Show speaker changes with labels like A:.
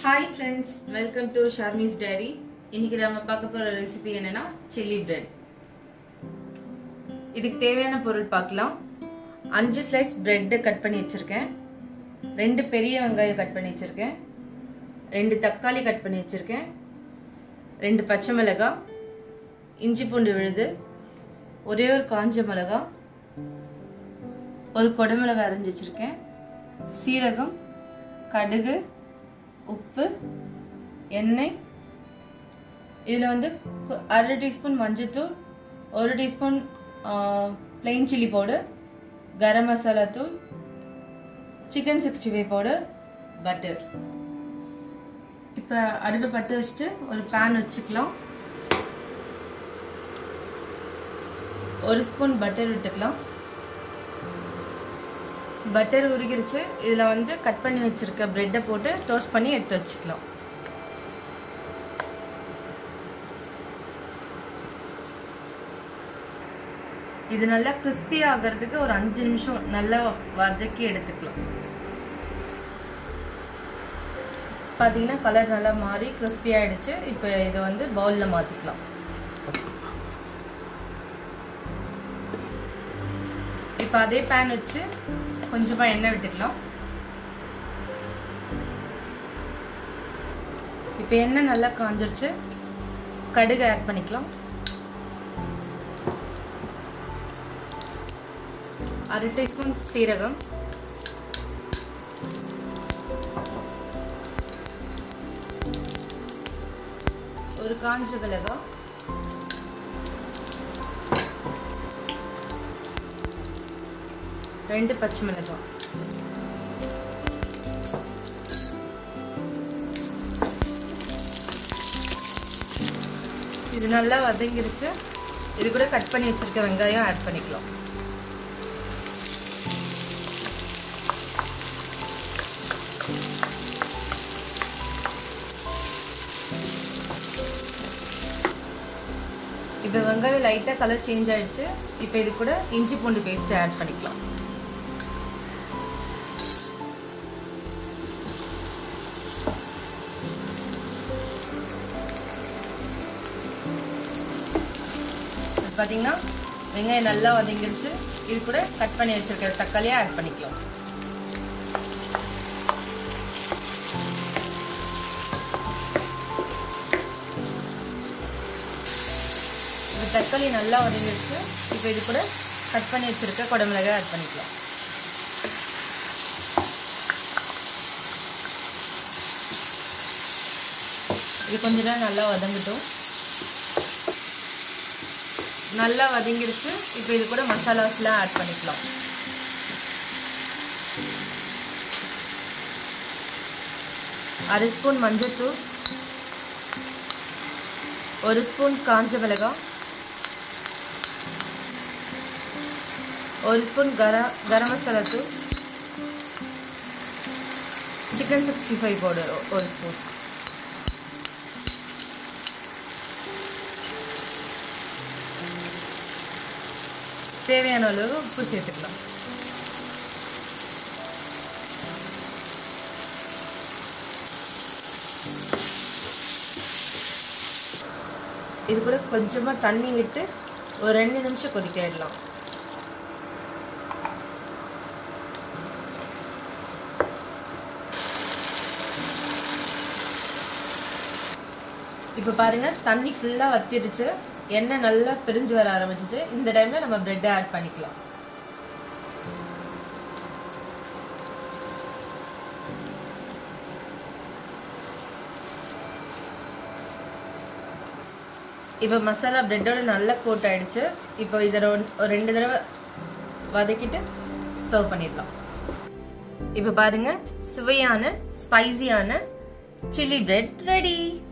A: hi friends welcome to Sharmi's diary இன்னைக்கு நம்ம பார்க்க போற ரெசிபி என்னன்னா சில்லி பிரெட் இதுக்கு தேவையான பொருள் பார்க்கலாம் அஞ்சு ஸ்லைஸ் பிரெட் கட் பண்ணி வச்சிருக்கேன் ரெண்டு பெரிய வெங்காயம் கட் பண்ணி வச்சிருக்கேன் ரெண்டு தக்காளி கட் பண்ணி வச்சிருக்கேன் ரெண்டு பச்சை மிளகாய் இஞ்சி பூண்டு விழுது ஒரே ஒரு காஞ்ச மிளகாய் ஒரு கொடமிளகாய் அரைஞ்சி வச்சிருக்கேன் சீரகம் கடுகு உப்பு எண்ணெய் இதில் வந்து கு- அரை டீஸ்பூன் மஞ்சத்தூள் ஒரு teaspoon plain chilli powder garam masala தூள் chicken sixty five powder butter இப்போ அடுப்பு பற்ற வச்சுட்டு ஒரு பேன் வச்சுக்கலாம் ஒரு ஸ்பூன் பட்டர் விட்டுக்கலாம் பட்டர் உருகிருச்சு இதில் வந்து கட் பண்ணி வச்சிருக்க ப்ரெட்டை போட்டு டோஸ்ட் பண்ணி எடுத்து வச்சுக்கலாம் இது நல்லா கிறிஸ்பி ஆகிறதுக்கு ஒரு அஞ்சு நிமிஷம் நல்லா வதக்கி எடுத்துக்கலாம் பார்த்தீங்கன்னா கலர் நல்லா மாறி கிறிஸ்பி ஆயிடுச்சு இப்போ இதை வந்து பவுலில் மாற்றிக்கலாம் இப்போ அதே பேன் வச்சு கொஞ்சமா எண்ணெய் விட்டுக்கலாம் இப்போ எண்ணெய் நல்லா காஞ்சிருச்சு கடுகு ஆட் பண்ணிக்கலாம் அரை டீஸ்பூன் சீரகம் ஒரு காஞ்ச மிளகாய் ரெண்டு பச்சை மிளகாய் இது நல்லா வதங்கிருச்சு இது கூட கட் பண்ணி வச்சிருக்க வெங்காயம் ஆட் பண்ணிக்கலாம் இப்போ வெங்காயம் லைட்டாக கலர் சேஞ்ச் ஆயிடுச்சு இப்போ இது கூட இஞ்சி பூண்டு பேஸ்ட் ஆட் பண்ணிக்கலாம் இது பார்த்தீங்கன்னா வெங்காயம் நல்லா வதங்கிருச்சு இது கூட கட் பண்ணி வச்சிருக்கிற தக்காளியை ஆட் பண்ணிக்கலாம் இப்போ தக்காளி நல்லா வதங்கிருச்சு இப்போ இது கூட கட் பண்ணி வச்சிருக்க குடமிளகாய் ஆட் பண்ணிக்கலாம் இது கொஞ்ச நேரம் நல்லா வதங்கட்டும் நல்லா வதங்கிருச்சு இப்போ இது கூட மசாலாஸ்லாம் ஆட் பண்ணிக்கலாம் அரை ஸ்பூன் மஞ்சள்தூள் ஒரு ஸ்பூன் காஞ்ச மிளகாய் ஒரு ஸ்பூன் கர கரம் மசாலா தூள் சிக்கன் சிக்ஸ்டி ஃபைவ் பவுடர் ஒரு ஸ்பூன் தேவையான அளவு உப்பு சேர்த்துக்கலாம் இது கூட கொஞ்சமா தண்ணி விட்டு ஒரு ரெண்டு நிமிஷம் கொதிக்க விடலாம் இப்போ பாருங்க தண்ணி ஃபுல்லாக வத்திருச்சு எண்ணெய் நல்லா பிரிஞ்சு வர ஆரம்பிச்சிச்சு இந்த டைம்ல நம்ம பிரெட்டை ஆட் பண்ணிக்கலாம் இப்போ மசாலா பிரெட்டோட நல்லா கோட் ஆயிடுச்சு இப்போ இதை ரொ- ஒரு ரெண்டு தடவை வதக்கிட்டு சர்வ் பண்ணிடலாம் இப்போ பாருங்க சுவையான ஸ்பைசியான சில்லி பிரெட் ரெடி